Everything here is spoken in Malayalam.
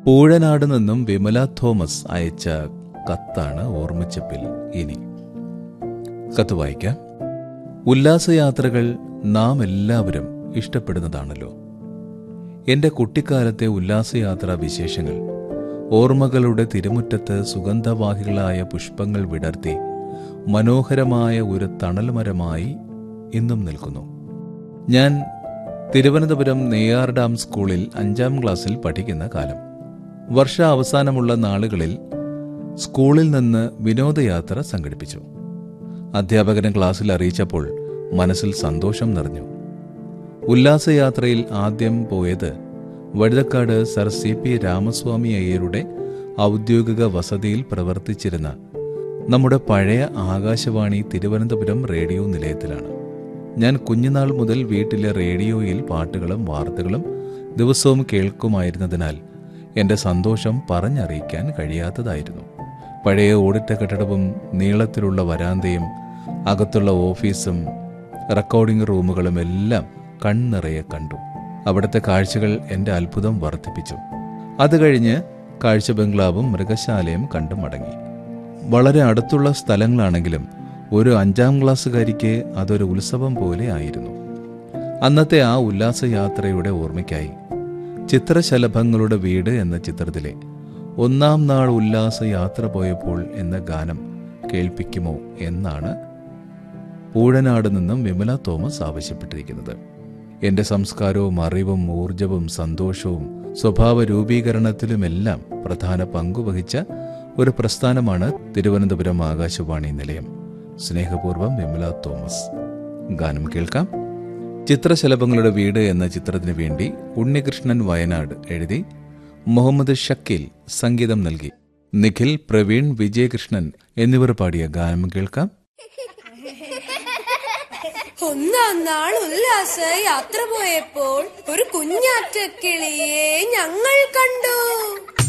പൂഴനാട് നിന്നും വിമല തോമസ് അയച്ച കത്താണ് ഓർമ്മച്ചപ്പിൽ ഇനി കത്ത് വായിക്കാം ഉല്ലാസയാത്രകൾ നാം എല്ലാവരും ഇഷ്ടപ്പെടുന്നതാണല്ലോ എന്റെ കുട്ടിക്കാലത്തെ ഉല്ലാസയാത്രാ വിശേഷങ്ങൾ ഓർമ്മകളുടെ തിരുമുറ്റത്ത് സുഗന്ധവാഹികളായ പുഷ്പങ്ങൾ വിടർത്തി മനോഹരമായ ഒരു തണൽമരമായി ഇന്നും നിൽക്കുന്നു ഞാൻ തിരുവനന്തപുരം നെയ്യാർ ഡാം സ്കൂളിൽ അഞ്ചാം ക്ലാസ്സിൽ പഠിക്കുന്ന കാലം വർഷ അവസാനമുള്ള നാളുകളിൽ സ്കൂളിൽ നിന്ന് വിനോദയാത്ര സംഘടിപ്പിച്ചു അധ്യാപകൻ ക്ലാസ്സിൽ അറിയിച്ചപ്പോൾ മനസ്സിൽ സന്തോഷം നിറഞ്ഞു ഉല്ലാസയാത്രയിൽ ആദ്യം പോയത് Vazhuthacaud sir C P Ramaswamy അയ്യരുടെ ഔദ്യോഗിക വസതിയിൽ പ്രവർത്തിച്ചിരുന്ന നമ്മുടെ പഴയ ആകാശവാണി തിരുവനന്തപുരം റേഡിയോ നിലയത്തിലാണ് ഞാൻ കുഞ്ഞുനാൾ മുതൽ വീട്ടിലെ റേഡിയോയിൽ പാട്ടുകളും വാർത്തകളും ദിവസവും കേൾക്കുമായിരുന്നതിനാൽ എന്റെ സന്തോഷം പറഞ്ഞറിയിക്കാൻ കഴിയാത്തതായിരുന്നു പഴയ ഓടിട്ട കെട്ടിടവും നീളത്തിലുള്ള വരാന്തയും അകത്തുള്ള ഓഫീസും റെക്കോർഡിംഗ് റൂമുകളും എല്ലാം കൺനിറയെ കണ്ടു അവിടുത്തെ കാഴ്ചകൾ എന്റെ അത്ഭുതം വർദ്ധിപ്പിച്ചു അത് കഴിഞ്ഞ് കാഴ്ച ബംഗ്ലാവും മൃഗശാലയും കണ്ടു മടങ്ങി വളരെ അടുത്തുള്ള സ്ഥലങ്ങളാണെങ്കിലും ഒരു അഞ്ചാം ക്ലാസ്സുകാരിക്ക് അതൊരു ഉത്സവം പോലെ ആയിരുന്നു അന്നത്തെ ആ ഉല്ലാസയാത്രയുടെ ഓർമ്മയ്ക്കായി ചിത്രശലഭങ്ങളുടെ വീട് എന്ന ചിത്രത്തിലെ ഒന്നാം നാൾ ഉല്ലാസ യാത്ര പോയപ്പോൾ എന്ന ഗാനം കേൾപ്പിക്കുമോ എന്നാണ് പൂഴനാട് നിന്നും വിമല തോമസ് ആവശ്യപ്പെട്ടിരിക്കുന്നത് എന്റെ സംസ്കാരവും അറിവും ഊർജവും സന്തോഷവും സ്വഭാവ രൂപീകരണത്തിലുമെല്ലാം പ്രധാന പങ്കുവഹിച്ച ഒരു പ്രസ്ഥാനമാണ് തിരുവനന്തപുരം ആകാശവാണി നിലയം സ്നേഹപൂർവ്വം വിമല തോമസ് ഗാനം കേൾക്കാം ചിത്രശലഭങ്ങളുടെ വീട് എന്ന ചിത്രത്തിനു വേണ്ടി ഉണ്ണികൃഷ്ണൻ വയനാട് എഴുതി മുഹമ്മദ് ഷക്കീൽ സംഗീതം നൽകി നിഖിൽ പ്രവീൺ വിജയകൃഷ്ണൻ എന്നിവർ പാടിയ ഗാനം കേൾക്കാം ഒന്നാം നാൾ ഉല്ലാസ യാത്ര പോയപ്പോൾ ഒരു കുഞ്ഞാറ്റക്കിളിയെ ഞങ്ങൾ കണ്ടു